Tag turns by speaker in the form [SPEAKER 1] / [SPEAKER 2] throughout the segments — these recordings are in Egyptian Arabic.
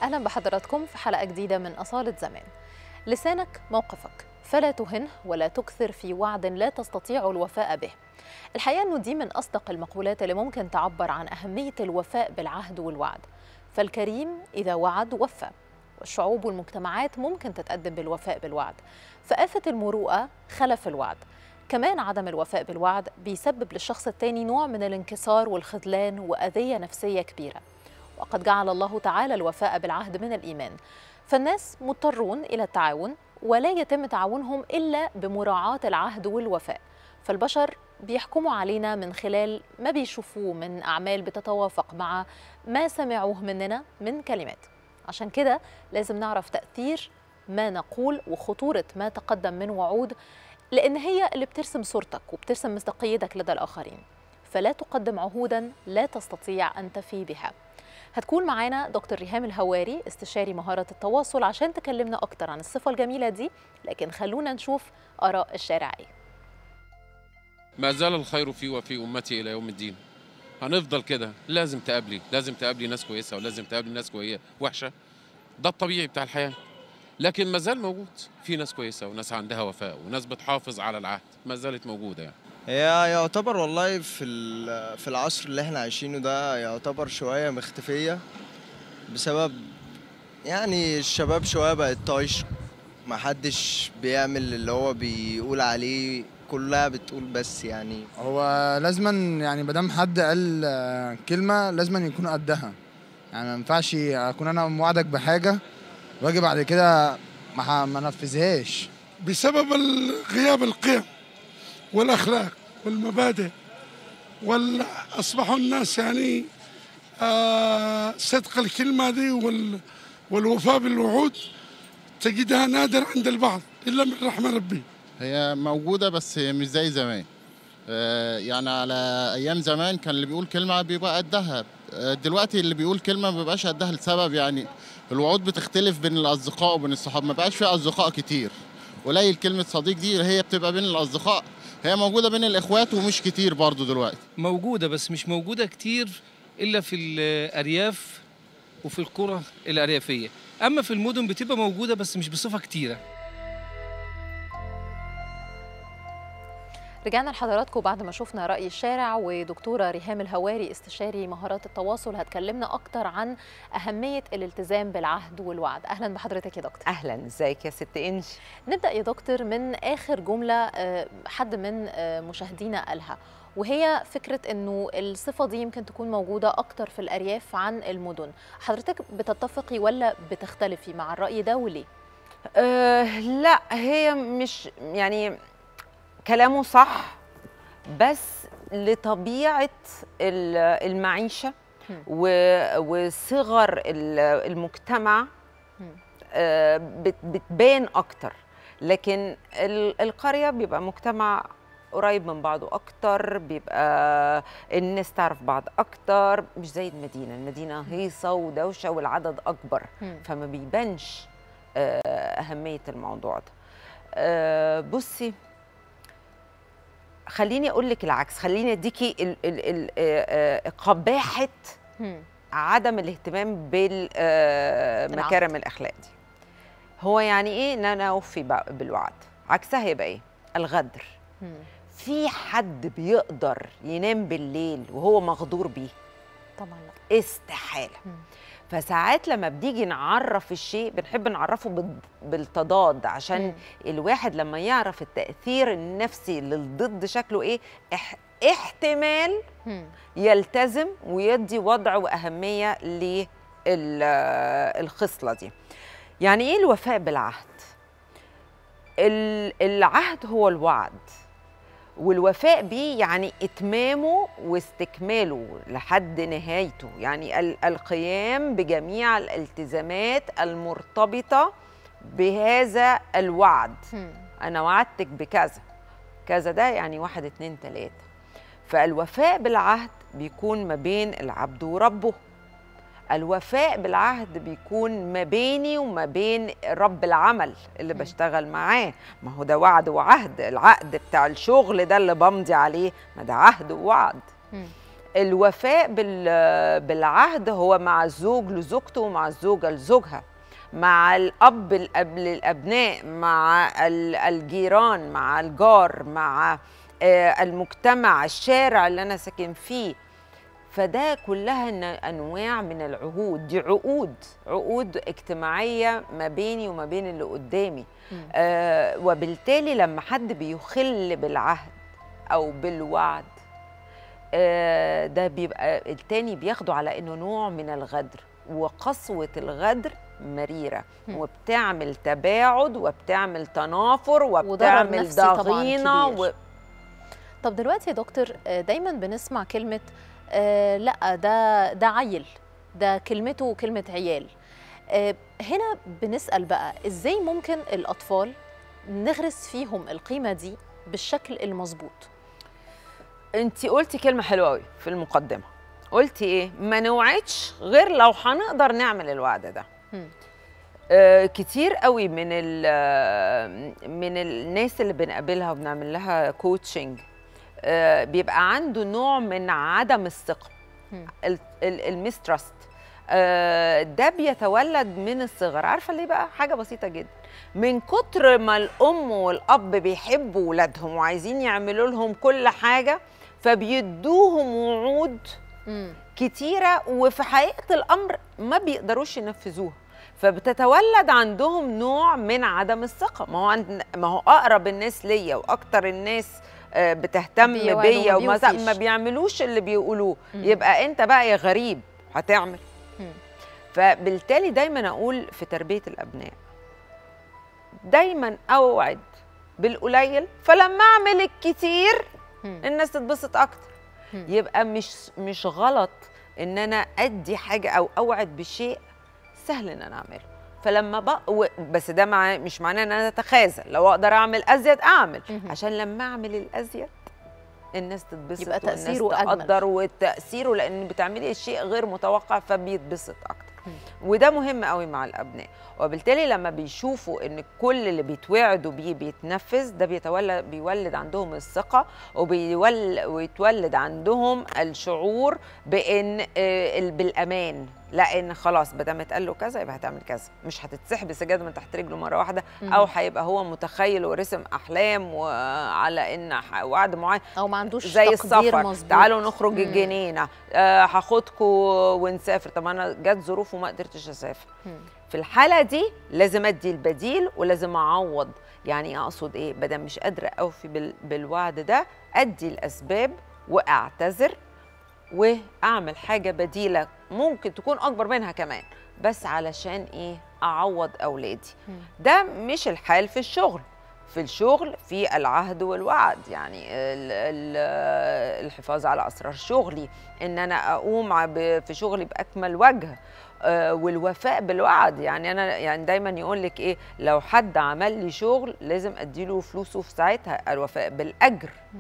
[SPEAKER 1] أهلا بحضراتكم في حلقة جديدة من أصالة زمان لسانك موقفك فلا تهنه ولا تكثر في وعد لا تستطيع الوفاء به الحقيقة أنه دي من أصدق المقولات اللي ممكن تعبر عن أهمية الوفاء بالعهد والوعد فالكريم إذا وعد وفى والشعوب والمجتمعات ممكن تتقدم بالوفاء بالوعد فآفة المروءة خلف الوعد كمان عدم الوفاء بالوعد بيسبب للشخص التاني نوع من الانكسار والخذلان وأذية نفسية كبيرة وقد جعل الله تعالى الوفاء بالعهد من الإيمان فالناس مضطرون إلى التعاون ولا يتم تعاونهم إلا بمراعاة العهد والوفاء فالبشر بيحكموا علينا من خلال ما بيشوفوه من أعمال بتتوافق مع ما سمعوه مننا من كلمات عشان كده لازم نعرف تأثير ما نقول وخطورة ما تقدم من وعود لأن هي اللي بترسم صورتك وبترسم مصداقيتك لدى الآخرين فلا تقدم عهودا لا تستطيع أن تفي بها هتكون معانا دكتور ريهام الهواري استشاري مهارة التواصل عشان تكلمنا أكتر عن الصفة الجميلة دي لكن خلونا نشوف آراء الشارع إيه
[SPEAKER 2] ما زال الخير في وفي امتي الى يوم الدين هنفضل كده لازم تقابلي لازم تقابلي ناس كويسه ولازم تقابلي ناس كويسه وحشه ده الطبيعي بتاع الحياه لكن ما زال موجود في ناس كويسه وناس عندها وفاء وناس بتحافظ على العهد ما زالت موجوده يعني
[SPEAKER 3] هي يعتبر والله في ال- في العصر اللي احنا عايشينه ده يعتبر شوية مختفية بسبب يعني الشباب شوية بقت طايش محدش بيعمل اللي هو بيقول عليه كلها بتقول بس يعني
[SPEAKER 4] هو لازما يعني مادام حد قال آه، كلمه لازما يكون قدها يعني ما ينفعش اكون انا موعدك بحاجه واجي بعد كده ما ح- ما انفذهاش
[SPEAKER 5] بسبب ال- غياب القيم والاخلاق والمبادئ واصبحوا الناس يعني آه صدق الكلمه دي وال والوفاء بالوعود تجدها نادر عند البعض الا من رحم ربي
[SPEAKER 6] هي موجودة بس مش زي زمان آه، يعني على أيام زمان كان اللي بيقول كلمة بيبقى قدها آه، دلوقتي اللي بيقول كلمة ما بيبقاش قدها لسبب يعني الوعود بتختلف بين الأصدقاء وبين الصحاب ما بقاش في أصدقاء كتير قليل كلمة صديق دي هي بتبقى بين الأصدقاء هي موجودة بين الإخوات ومش كتير برضو دلوقتي
[SPEAKER 7] موجودة بس مش موجودة كتير إلا في الأرياف وفي القرى الأريافية أما في المدن بتبقى موجودة بس مش بصفة كتيرة
[SPEAKER 1] رجعنا لحضراتكم بعد ما شفنا رأي الشارع ودكتورة ريهام الهواري استشاري مهارات التواصل هتكلمنا أكتر عن أهمية الالتزام بالعهد والوعد أهلا بحضرتك يا دكتور
[SPEAKER 8] اهلا ازيك يا ست انجي
[SPEAKER 1] نبدأ يا دكتور من آخر جملة آه، حد من آه، مشاهدينا قالها وهي فكرة أنه الصفة دي يمكن تكون موجودة أكتر في الأرياف عن المدن حضرتك بتتفقي ولا بتختلفي مع الرأي ده وليه؟
[SPEAKER 8] أه لا هي مش يعني كلامه صح بس لطبيعه ال- المعيشه
[SPEAKER 1] هم.
[SPEAKER 8] و- وصغر ال- المجتمع
[SPEAKER 1] هم.
[SPEAKER 8] أه بت- بتبان اكتر لكن ال- القريه بيبقى مجتمع قريب من بعضه اكتر بيبقى الناس تعرف بعض اكتر مش زي المدينه المدينه هيصه ودوشه والعدد اكبر
[SPEAKER 1] هم.
[SPEAKER 8] فما بيبانش آه، أهمية الموضوع ده آه، بصي خليني أقول لك العكس خليني أديكي ال- ال- ال- آه، آه، قباحة
[SPEAKER 1] هم.
[SPEAKER 8] عدم الاهتمام بالمكارم الأخلاق دي هو يعني إيه إن أنا أوفي بقى بالوعد عكسها يبقى إيه الغدر
[SPEAKER 1] هم.
[SPEAKER 8] في حد بيقدر ينام بالليل وهو مغدور بيه
[SPEAKER 1] طبعا لا
[SPEAKER 8] استحالة
[SPEAKER 1] مم.
[SPEAKER 8] فساعات لما بنيجي نعرف الشيء بنحب نعرفه بال- بالتضاد عشان
[SPEAKER 1] مم.
[SPEAKER 8] الواحد لما يعرف التأثير النفسي للضد شكله ايه اح احتمال
[SPEAKER 1] هم.
[SPEAKER 8] يلتزم ويدي وضع وأهمية للخصلة دي يعني ايه الوفاء بالعهد ال- العهد هو الوعد والوفاء بيه يعني اتمامه واستكماله لحد نهايته يعني ال- القيام بجميع الالتزامات المرتبطه بهذا الوعد
[SPEAKER 1] هم.
[SPEAKER 8] انا وعدتك بكذا كذا ده يعني واحد اتنين تلاته فالوفاء بالعهد بيكون ما بين العبد وربه الوفاء بالعهد بيكون ما بيني وما بين رب العمل اللي
[SPEAKER 1] مم.
[SPEAKER 8] بشتغل معاه ما هو ده وعد وعهد العقد بتاع الشغل ده اللي بمضي عليه ما ده عهد ووعد
[SPEAKER 1] مم.
[SPEAKER 8] الوفاء بال- بالعهد هو مع الزوج لزوجته ومع الزوجة لزوجها مع الأب الأب للأبناء مع ال- الجيران مع الجار مع آه، المجتمع الشارع اللي أنا ساكن فيه فده كلها ن- أنواع من العهود دي عقود عقود اجتماعية ما بيني وما بين اللي قدامي
[SPEAKER 1] مم.
[SPEAKER 8] آه وبالتالي لما حد بيخل بالعهد أو بالوعد آه، ده بيبقى التاني بياخده على انه نوع من الغدر وقسوة الغدر مريرة
[SPEAKER 1] مم.
[SPEAKER 8] وبتعمل تباعد وبتعمل تنافر
[SPEAKER 1] وضرر
[SPEAKER 8] وبتعمل
[SPEAKER 1] نفسي طبعاً
[SPEAKER 8] ضغينة
[SPEAKER 1] كبير. طب دلوقتي يا دكتور آه، دايما بنسمع كلمة آه لا ده ده عيل ده كلمته كلمة عيال آه هنا بنسأل بقى ازاي ممكن الأطفال نغرس فيهم القيمة دي بالشكل المظبوط
[SPEAKER 8] انت قلتي كلمة حلوة قوي في المقدمة قلتي ايه ما نوعدش غير لو هنقدر نعمل الوعد ده
[SPEAKER 1] مم.
[SPEAKER 8] آه، كتير قوي من ال من الناس اللي بنقابلها وبنعمل لها كوتشنج بيبقى عنده نوع من عدم الثقه
[SPEAKER 1] مم.
[SPEAKER 8] الميستراست ده بيتولد من الصغر عارفه ليه بقى حاجه بسيطه جدا من كتر ما الام والاب بيحبوا ولادهم وعايزين يعملوا لهم كل حاجه فبيدوهم وعود
[SPEAKER 1] مم.
[SPEAKER 8] كتيرة وفي حقيقة الأمر ما بيقدروش ينفذوها فبتتولد عندهم نوع من عدم الثقة ما هو عند ما هو أقرب الناس ليا وأكتر الناس آه، بتهتم
[SPEAKER 1] بيوعدوا
[SPEAKER 8] بيا
[SPEAKER 1] ما
[SPEAKER 8] وما
[SPEAKER 1] بيوفيش.
[SPEAKER 8] ما بيعملوش اللي بيقولوه
[SPEAKER 1] مم.
[SPEAKER 8] يبقى أنت بقى يا غريب هتعمل
[SPEAKER 1] مم.
[SPEAKER 8] فبالتالي دايما أقول في تربية الأبناء دايما أوعد بالقليل فلما أعمل الكتير
[SPEAKER 1] مم.
[SPEAKER 8] الناس تتبسط اكتر
[SPEAKER 1] مم.
[SPEAKER 8] يبقى مش مش غلط ان انا ادي حاجه او اوعد بشيء سهل ان انا اعمله فلما بق... و- بس ده مع... مش معناه ان انا اتخاذل لو اقدر اعمل ازيد اعمل
[SPEAKER 1] مهم.
[SPEAKER 8] عشان لما اعمل الازيد الناس تتبسط
[SPEAKER 1] يبقى
[SPEAKER 8] والناس
[SPEAKER 1] تأثيره أجمل.
[SPEAKER 8] تقدر وتاثيره لان بتعملي شيء غير متوقع فبيتبسط اكتر
[SPEAKER 1] مم.
[SPEAKER 8] وده مهم قوي مع الابناء وبالتالي لما بيشوفوا ان كل اللي بيتوعدوا بيه بيتنفذ ده بيتولد بيولد عندهم الثقه وبيول ويتولد عندهم الشعور بان آه، ال- بالامان لان خلاص ما دام اتقال له كذا يبقى هتعمل كذا مش هتتسحب سجاده من تحت رجله مره واحده
[SPEAKER 1] مم.
[SPEAKER 8] او هيبقى هو متخيل ورسم احلام وعلى ان ح- وعد معين
[SPEAKER 1] أو ما عندوش
[SPEAKER 8] زي
[SPEAKER 1] تقدير
[SPEAKER 8] السفر
[SPEAKER 1] مظبوط
[SPEAKER 8] تعالوا نخرج
[SPEAKER 1] مم.
[SPEAKER 8] الجنينه آه، هاخدكم ونسافر طب انا جت ظروف وما قدرتش اسافر
[SPEAKER 1] مم.
[SPEAKER 8] في الحاله دي لازم ادي البديل ولازم اعوض يعني اقصد ايه بدل مش قادره اوفي بال- بالوعد ده ادي الاسباب واعتذر واعمل حاجه بديله ممكن تكون اكبر منها كمان بس علشان ايه اعوض اولادي
[SPEAKER 1] مم.
[SPEAKER 8] ده مش الحال في الشغل في الشغل في العهد والوعد يعني ال- ال- الحفاظ على اسرار شغلي ان انا اقوم ع- ب- في شغلي باكمل وجه آه، والوفاء بالوعد يعني انا يعني دايما يقول لك ايه لو حد عمل لي شغل لازم اديله فلوسه في ساعتها الوفاء بالاجر
[SPEAKER 1] مم.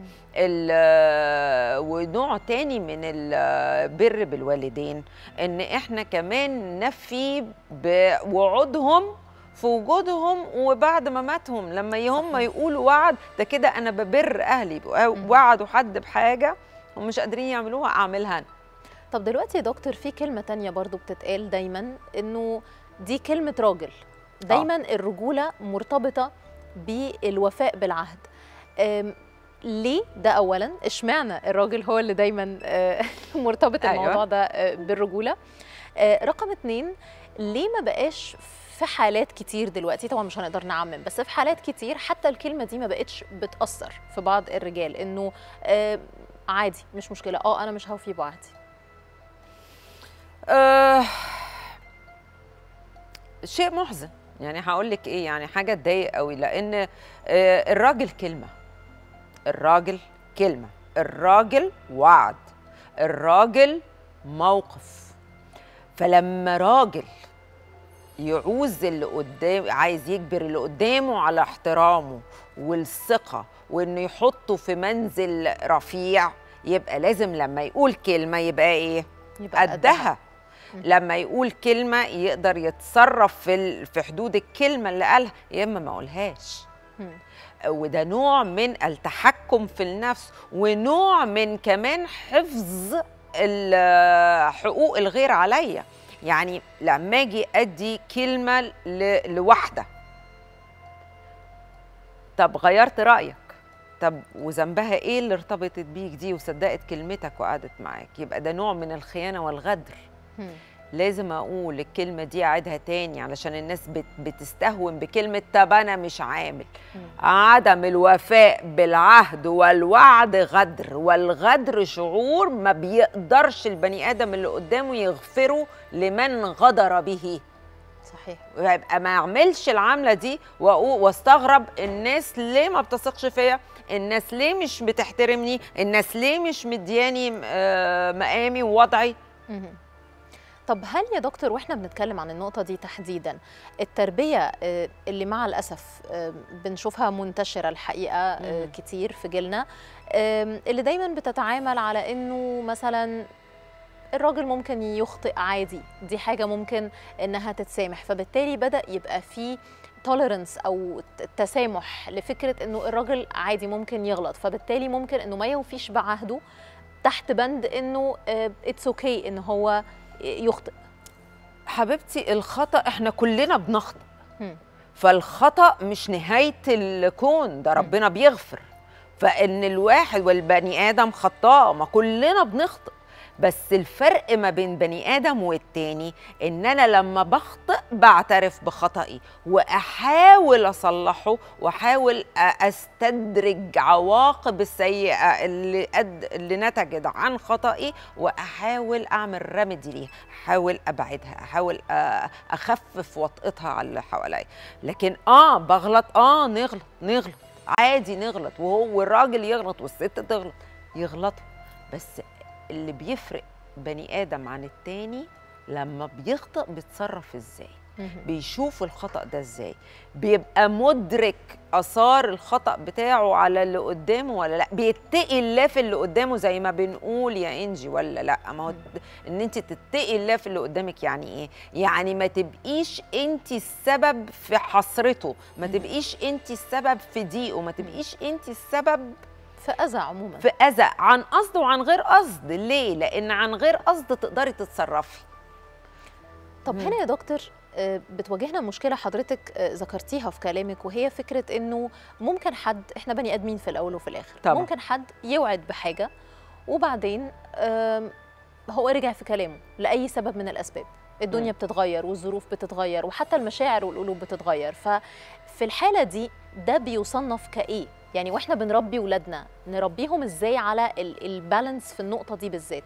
[SPEAKER 8] ال- ونوع تاني من البر بالوالدين ان احنا كمان نفي بوعودهم في وجودهم وبعد مماتهم لما هم
[SPEAKER 1] صحيح.
[SPEAKER 8] يقولوا وعد ده كده انا ببر اهلي
[SPEAKER 1] مم.
[SPEAKER 8] وعدوا حد بحاجه ومش قادرين يعملوها اعملها انا
[SPEAKER 1] طب دلوقتي يا دكتور في كلمة تانية برضو بتتقال دايما انه دي كلمة راجل دايما الرجولة مرتبطة بالوفاء بالعهد أم، ليه ده اولا اشمعنى الراجل هو اللي دايما آه، مرتبط
[SPEAKER 8] أيوة.
[SPEAKER 1] الموضوع ده آه، بالرجولة آه، رقم اتنين ليه ما بقاش في حالات كتير دلوقتي طبعا مش هنقدر نعمم بس في حالات كتير حتى الكلمة دي ما بقتش بتأثر في بعض الرجال انه آه، عادي مش مشكلة اه انا مش هوفي بوعدي
[SPEAKER 8] آه شيء محزن يعني هقول لك ايه يعني حاجه تضايق قوي لان آه الراجل كلمه الراجل كلمه الراجل وعد الراجل موقف فلما راجل يعوز اللي قدام عايز يجبر اللي قدامه على احترامه والثقه وانه يحطه في منزل رفيع يبقى لازم لما يقول كلمه يبقى ايه
[SPEAKER 1] يبقى
[SPEAKER 8] قدها لما يقول كلمه يقدر يتصرف في ال- في حدود الكلمه اللي قالها يا اما ما اقولهاش
[SPEAKER 1] مم.
[SPEAKER 8] وده نوع من التحكم في النفس ونوع من كمان حفظ ال- حقوق الغير عليا يعني لما اجي ادي كلمه ل- لواحده طب غيرت رايك طب وذنبها ايه اللي ارتبطت بيك دي وصدقت كلمتك وقعدت معاك يبقى ده نوع من الخيانه والغدر
[SPEAKER 1] مم.
[SPEAKER 8] لازم اقول الكلمه دي اعيدها تاني علشان الناس بت بتستهون بكلمه طب انا مش عامل عدم الوفاء بالعهد والوعد غدر والغدر شعور ما بيقدرش البني ادم اللي قدامه يغفره لمن غدر به
[SPEAKER 1] صحيح
[SPEAKER 8] ويبقى ما اعملش العمله دي وأقو- واستغرب الناس ليه ما بتثقش فيا الناس ليه مش بتحترمني الناس ليه مش مدياني آه، مقامي ووضعي
[SPEAKER 1] مهم. طب هل يا دكتور واحنا بنتكلم عن النقطة دي تحديدا التربية آه، اللي مع الأسف آه، بنشوفها منتشرة الحقيقة آه،
[SPEAKER 8] مم.
[SPEAKER 1] كتير في جيلنا آم، اللي دايما بتتعامل على إنه مثلا الراجل ممكن يخطئ عادي دي حاجة ممكن إنها تتسامح فبالتالي بدأ يبقى في توليرنس او ت- تسامح لفكره انه الراجل عادي ممكن يغلط فبالتالي ممكن انه ما يوفيش بعهده تحت بند انه اتس اوكي okay ان هو يخطئ
[SPEAKER 8] حبيبتي الخطا احنا كلنا بنخطئ
[SPEAKER 1] مم.
[SPEAKER 8] فالخطا مش نهايه الكون ده ربنا بيغفر فان الواحد والبني ادم خطاء ما كلنا بنخطئ بس الفرق ما بين بني ادم والتاني ان انا لما بخطئ بعترف بخطئي واحاول اصلحه واحاول أ- استدرج عواقب السيئه اللي أد... اللي نتجت عن خطئي واحاول اعمل رمدي ليها احاول ابعدها احاول أ- اخفف وطئتها على اللي حواليا لكن اه بغلط اه نغلط نغلط عادي نغلط وهو الراجل يغلط والست تغلط يغلطوا بس اللي بيفرق بني ادم عن التاني لما بيخطئ بيتصرف ازاي بيشوف الخطأ ده ازاي بيبقى مدرك اثار الخطأ بتاعه على اللي قدامه ولا لا بيتقي الله في اللي قدامه زي ما بنقول يا انجي ولا لا ما هو ان انت تتقي الله في اللي قدامك يعني ايه يعني ما تبقيش انت السبب في حسرته ما تبقيش انت السبب في ضيقه ما تبقيش انت السبب
[SPEAKER 1] في اذى عموما
[SPEAKER 8] في اذى عن قصد وعن غير قصد ليه لان عن غير قصد تقدري تتصرفي
[SPEAKER 1] طب
[SPEAKER 8] مم.
[SPEAKER 1] هنا يا دكتور آه، بتواجهنا مشكلة حضرتك آه، ذكرتيها في كلامك وهي فكرة انه ممكن حد احنا بني ادمين في الاول وفي الاخر
[SPEAKER 8] طبعا.
[SPEAKER 1] ممكن حد يوعد بحاجة وبعدين آم، هو رجع في كلامه لأي سبب من الأسباب الدنيا
[SPEAKER 8] مم.
[SPEAKER 1] بتتغير والظروف بتتغير وحتى المشاعر والقلوب بتتغير ففي الحالة دي ده بيصنف كإيه؟ يعني واحنا بنربي ولادنا نربيهم ازاي على ال- البالانس في النقطة دي بالذات؟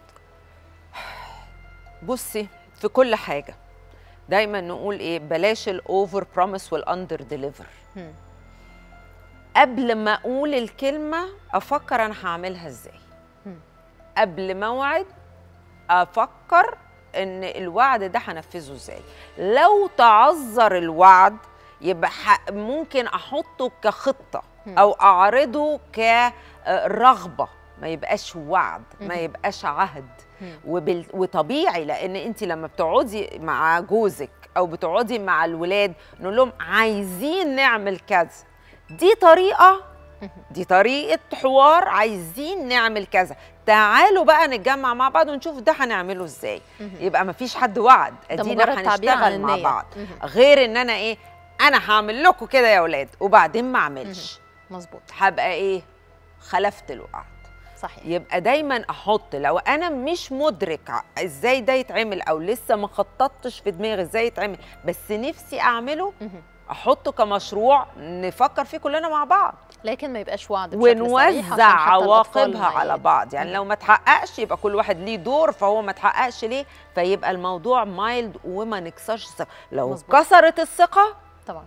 [SPEAKER 8] بصي في كل حاجه دايما نقول ايه بلاش الاوفر بروميس والاندر ديليفر
[SPEAKER 1] مم.
[SPEAKER 8] قبل ما اقول الكلمه افكر انا هعملها ازاي
[SPEAKER 1] مم.
[SPEAKER 8] قبل ما اوعد افكر ان الوعد ده هنفذه ازاي لو تعذر الوعد يبقى ح- ممكن احطه كخطه
[SPEAKER 1] مم.
[SPEAKER 8] او اعرضه كرغبه ما يبقاش وعد ما
[SPEAKER 1] مهم.
[SPEAKER 8] يبقاش عهد
[SPEAKER 1] مم.
[SPEAKER 8] وبال... وطبيعي لان انت لما بتقعدي مع جوزك او بتقعدي مع الولاد نقول لهم عايزين نعمل كذا دي طريقه دي طريقه حوار عايزين نعمل كذا تعالوا بقى نتجمع مع بعض ونشوف ده هنعمله ازاي
[SPEAKER 1] مهم.
[SPEAKER 8] يبقى مفيش حد وعد
[SPEAKER 1] ده
[SPEAKER 8] ادينا
[SPEAKER 1] مجرد تعبير عن
[SPEAKER 8] هنشتغل مع
[SPEAKER 1] النية.
[SPEAKER 8] بعض
[SPEAKER 1] مهم.
[SPEAKER 8] غير ان انا ايه انا هعمل لكم كده يا اولاد وبعدين ما اعملش
[SPEAKER 1] مظبوط
[SPEAKER 8] هبقى ايه خلفت الوعد
[SPEAKER 1] صحيح
[SPEAKER 8] يبقى دايما احط لو انا مش مدرك ع- ازاي ده يتعمل او لسه ما خططتش في دماغي ازاي يتعمل بس نفسي اعمله
[SPEAKER 1] مهم.
[SPEAKER 8] احطه كمشروع نفكر فيه كلنا مع بعض
[SPEAKER 1] لكن ما يبقاش وعد بشكل صريح عشان
[SPEAKER 8] ونوزع
[SPEAKER 1] حتى الأطفال
[SPEAKER 8] عواقبها
[SPEAKER 1] ما
[SPEAKER 8] على
[SPEAKER 1] ي-
[SPEAKER 8] بعض يعني
[SPEAKER 1] مم.
[SPEAKER 8] لو ما تحققش يبقى كل واحد ليه دور فهو ما تحققش ليه فيبقى الموضوع مايلد وما نكسرش الثقه لو
[SPEAKER 1] مظبوط.
[SPEAKER 8] كسرت الثقه
[SPEAKER 1] طبعا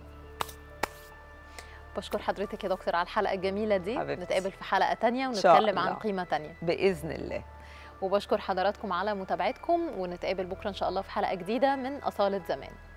[SPEAKER 1] بشكر حضرتك يا دكتور على الحلقة الجميلة دي
[SPEAKER 8] حبيبتي.
[SPEAKER 1] نتقابل في حلقة تانية
[SPEAKER 8] إن شاء
[SPEAKER 1] ونتكلم عن
[SPEAKER 8] الله.
[SPEAKER 1] قيمة تانية
[SPEAKER 8] باذن الله
[SPEAKER 1] وبشكر حضراتكم على متابعتكم ونتقابل بكرة إن شاء الله في حلقة جديدة من أصالة زمان